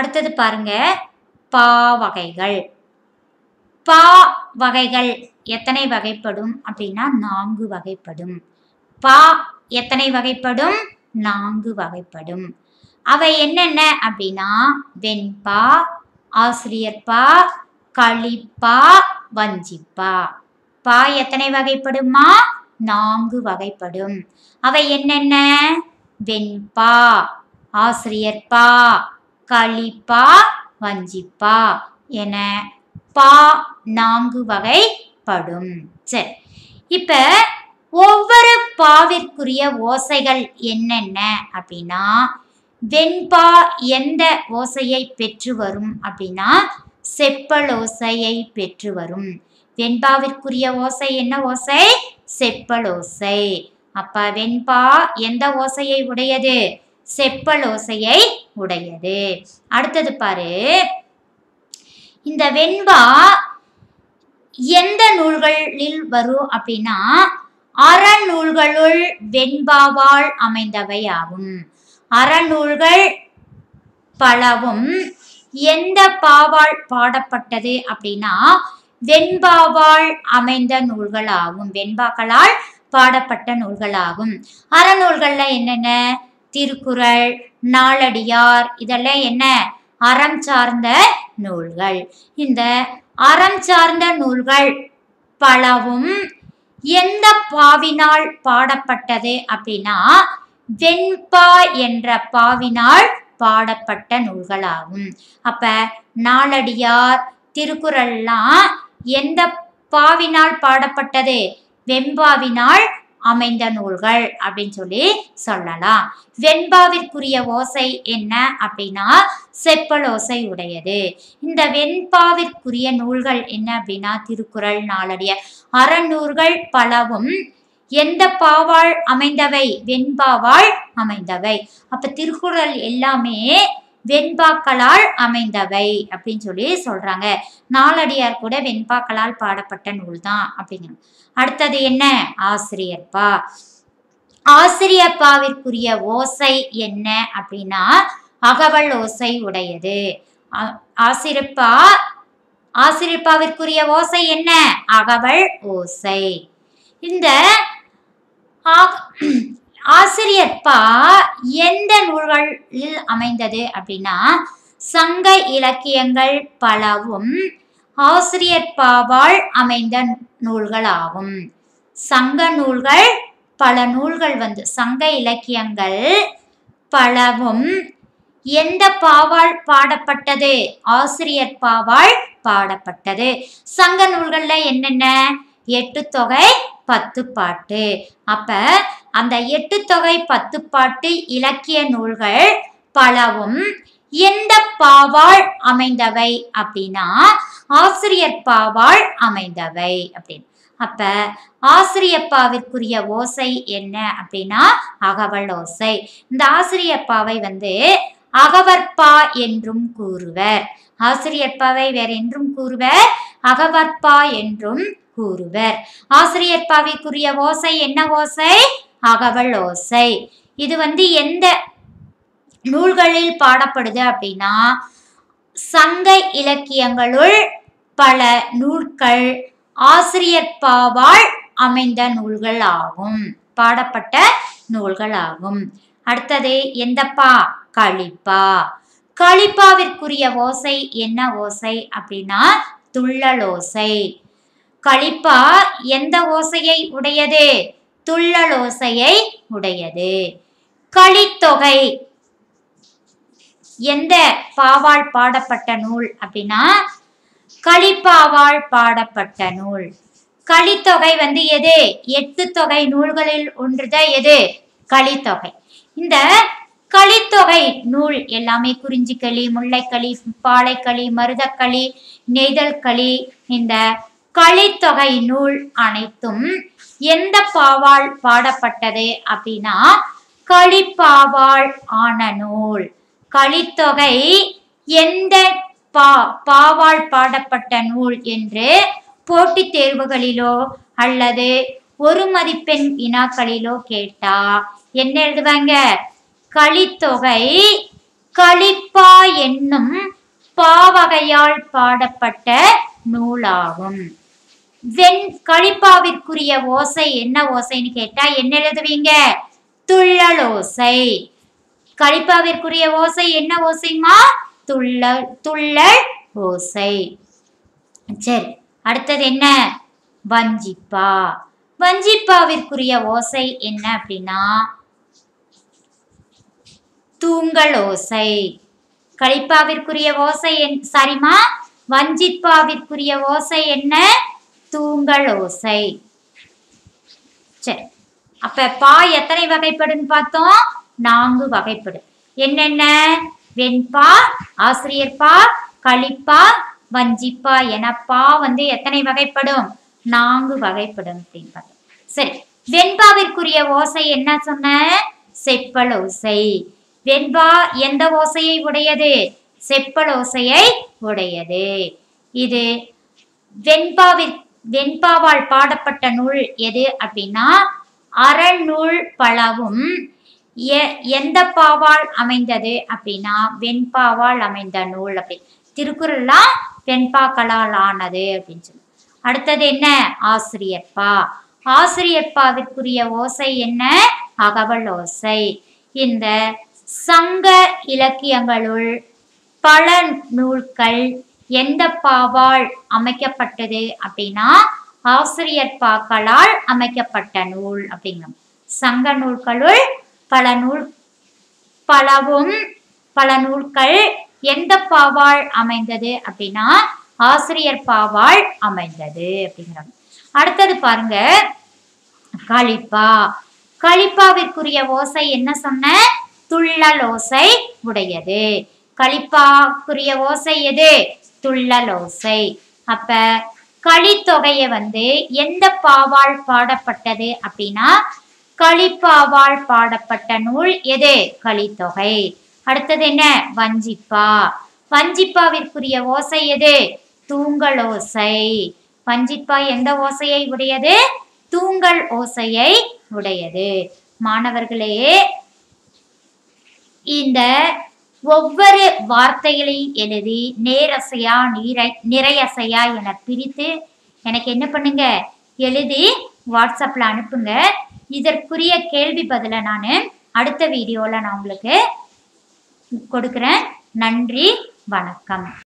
அடுத்தது பாருங்க பா வகைகள் பா வகைகள் எத்தனை வகைப்படும் அப்படின்னா நான்கு வகைப்படும் பா எத்தனை வகைப்படும் நான்கு வகைப்படும் அவை என்னென்ன அப்படின்னா வெண்பா ஆசிரியர்பா களிப்பா வஞ்சிப்பா பா எத்தனை வகைப்படுமா நான்கு வகைப்படும் அவை என்னென்ன வெண்பா ஆசிரியர்பா களிப்பா வஞ்சிப்பா என பா நான்கு வகைப்படும் சரி இப்ப ஒவ்வொரு பாவிற்குரிய ஓசைகள் என்னென்ன அப்படின்னா வெண்பா எந்த ஓசையை பெற்று வரும் அப்படின்னா செப்பல் ஓசையை பெற்று வரும் வெண்பாவிற்குரிய ஓசை என்ன ஓசை செப்பல் ஓசை அப்ப வெண்பா எந்த ஓசையை உடையது செப்பல் ஓசையை உடையது அடுத்தது பாரு இந்த வெண்பா எந்த நூல்களில் வரும் அப்படின்னா அறநூல்களுள் வெண்பாவால் அமைந்தவை ஆகும் அறநூல்கள் பலவும் எந்த பாவால் பாடப்பட்டது அப்படின்னா வெண்பாவால் அமைந்த நூல்களாகும் வெண்பாக்களால் பாடப்பட்ட நூல்களாகும் அறநூல்கள்ல என்னென்ன திருக்குறள் நாலடியார் இதெல்லாம் என்ன அறம் சார்ந்த நூல்கள் இந்த அறம் சார்ந்த நூல்கள் பலவும் எந்த பாவினால் பாடப்பட்டது அப்படின்னா வெண்பா என்ற பாவினால் பாடப்பட்ட நூல்களாகும் அப்ப நாலடியார் திருக்குறள்லாம் எந்த பாவினால் பாடப்பட்டது வெண்பாவினால் அமைந்த நூல்கள் அப்படின்னு சொல்லி சொல்லலாம் வெண்பாவிற்குரிய ஓசை என்ன அப்படின்னா செப்பல் ஓசை உடையது இந்த வெண்பாவிற்குரிய நூல்கள் என்ன அப்படின்னா திருக்குறள் நாலடிய அறநூல்கள் பலவும் எந்த பாவால் அமைந்தவை வெண்பாவால் அமைந்தவை அப்ப திருக்குறள் எல்லாமே வெண்பாக்களால் அமைந்தவை அப்படின்னு சொல்லி சொல்றாங்க நாலடியார் கூட வெண்பாக்களால் பாடப்பட்ட நூல் தான் அப்படிங்கிறாங்க அடுத்தது என்ன ஆசிரியர்பா ஆசிரியப்பாவிற்குரிய ஓசை என்ன அப்படின்னா அகவல் ஓசை உடையது ஆ- ஆசிரியப்பா ஆசிரியப்பாவிற்குரிய ஓசை என்ன அகவல் ஓசை இந்த ஆ- ஆசிரியப்பா எந்த நூல்களில் அமைந்தது அப்படின்னா சங்க இலக்கியங்கள் பலவும் ஆசிரியப்பாவால் அமைந்த நூல்களாகும் சங்க நூல்கள் பல நூல்கள் வந்து சங்க இலக்கியங்கள் பலவும் எந்த பாவால் பாடப்பட்டது ஆசிரியர் பாவால் பாடப்பட்டது சங்க நூல்கள்ல என்னென்ன எட்டு தொகை பத்து பாட்டு அப்ப அந்த எட்டு தொகை பத்து பாட்டு இலக்கிய நூல்கள் பலவும் எந்த பாவால் அமைந்தவை அப்படின்னா ஆசிரியர் பாவால் அமைந்தவை அப்படின்னு அப்ப ஆசிரியப்பாவிற்குரிய ஓசை என்ன அப்படின்னா அகவல் ஓசை இந்த ஆசிரியப்பாவை வந்து அகவற்பா என்றும் கூறுவர் ஆசிரியப்பாவை வேற என்றும் கூறுவர் அகவற்பா என்றும் கூறுவர் ஆசிரியப்பாவிற்குரிய ஓசை என்ன ஓசை அகவல் ஓசை இது வந்து எந்த நூல்களில் பாடப்படுது அப்படின்னா சங்க இலக்கியங்களுள் பல நூல்கள் ஆசிரியப்பாவால் அமைந்த நூல்கள் ஆகும் பாடப்பட்ட நூல்கள் ஆகும் அடுத்தது எந்த பா களிப்பா களிப்பாவிற்குரிய ஓசை என்ன ஓசை அப்படின்னா துள்ளல் ஓசை களிப்பா எந்த ஓசையை உடையது துள்ளல் ஓசையை உடையது களித்தொகை எந்த பாவால் பாடப்பட்ட நூல் அப்படின்னா களிப்பாவால் பாடப்பட்ட நூல் களித்தொகை வந்து எது எட்டு தொகை நூல்களில் ஒன்றுதான் எது களித்தொகை இந்த களித்தொகை நூல் எல்லாமே குறிஞ்சிக்களி முல்லைக்களி பாலைக்களி மருதக்களி நெய்தல்களி இந்த களித்தொகை நூல் அனைத்தும் எந்த பாவால் பாடப்பட்டது அப்படின்னா களிப்பாவால் ஆன நூல் களித்தொகை எந்த பா பாவால் பாடப்பட்ட நூல் என்று போட்டித் தேர்வுகளிலோ அல்லது ஒரு மதிப்பெண் வினாக்களிலோ கேட்டா என்ன எழுதுவாங்க களித்தொகை களிப்பா என்னும் பாவகையால் பாடப்பட்ட நூலாகும் வெண் களிப்பாவிற்குரிய ஓசை என்ன ஓசைன்னு கேட்டா என்ன எழுதுவீங்க துள்ளல் ஓசை களிப்பாவிற்குரிய ஓசை என்ன ஓசைமா துள்ளல் துள்ளல் ஓசை சரி அடுத்தது என்ன வஞ்சிப்பா வஞ்சிப்பாவிற்குரிய ஓசை என்ன அப்படின்னா தூங்கல் ஓசை களிப்பாவிற்குரிய ஓசை என் சாரிமா வஞ்சிப்பாவிற்குரிய ஓசை என்ன தூங்கல் ஓசை சரி அப்ப பா எத்தனை வகைப்படும் பார்த்தோம் நான்கு வகைப்படும் என்னென்ன வெண்பா ஆசிரியர் பா களிப்பா வஞ்சிப்பா என பா வந்து எத்தனை வகைப்படும் நான்கு வகைப்படும் அப்படின்னு பார்த்தோம் சரி வெண்பாவிற்குரிய ஓசை என்ன சொன்ன செப்பல் ஓசை வெண்பா எந்த ஓசையை உடையது செப்பல் ஓசையை உடையது இது வெண்பாவிற் வெண்பாவால் பாடப்பட்ட நூல் எது அப்படின்னா அறநூல் பலவும் எ- எந்த பாவால் அமைந்தது அப்படின்னா வெண்பாவால் அமைந்த நூல் அப்படி திருக்குறள்லாம் வெண்பாக்களால் ஆனது அப்படின்னு சொல்லி அடுத்தது என்ன ஆசிரியப்பா ஆசிரியப்பாவிற்குரிய ஓசை என்ன அகவல் ஓசை இந்த சங்க இலக்கியங்களுள் பல நூல்கள் எந்த பாவால் அமைக்கப்பட்டது அப்படின்னா ஆசிரியர் பாக்களால் அமைக்கப்பட்ட நூல் அப்படிங்கிறோம் சங்க நூல்களுள் பல நூல் பலவும் பல நூல்கள் எந்த பாவால் அமைந்தது அப்படின்னா ஆசிரியர் பாவால் அமைந்தது அப்படிங்கிறாங்க அடுத்தது பாருங்க களிப்பா களிப்பாவிற்குரிய ஓசை என்ன சொன்ன துள்ளல் ஓசை உடையது களிப்பாக்குரிய ஓசை எது துள்ளல் ஓசை அப்ப களித்தொகையை வந்து எந்த பாவால் பாடப்பட்டது அப்படின்னா களிப்பாவால் பாடப்பட்ட நூல் எது களித்தொகை அடுத்தது என்ன வஞ்சிப்பா வஞ்சிப்பாவிற்குரிய ஓசை எது தூங்கல் ஓசை வஞ்சிப்பா எந்த ஓசையை உடையது தூங்கல் ஓசையை உடையது மாணவர்களே இந்த ஒவ்வொரு வார்த்தைகளையும் எழுதி நேரசையா நீரை நிறையசையா என பிரித்து எனக்கு என்ன பண்ணுங்க எழுதி வாட்ஸ்அப்பில் அனுப்புங்க இதற்குரிய கேள்வி பதிலை நான் அடுத்த வீடியோவில் நான் உங்களுக்கு கொடுக்குறேன் நன்றி வணக்கம்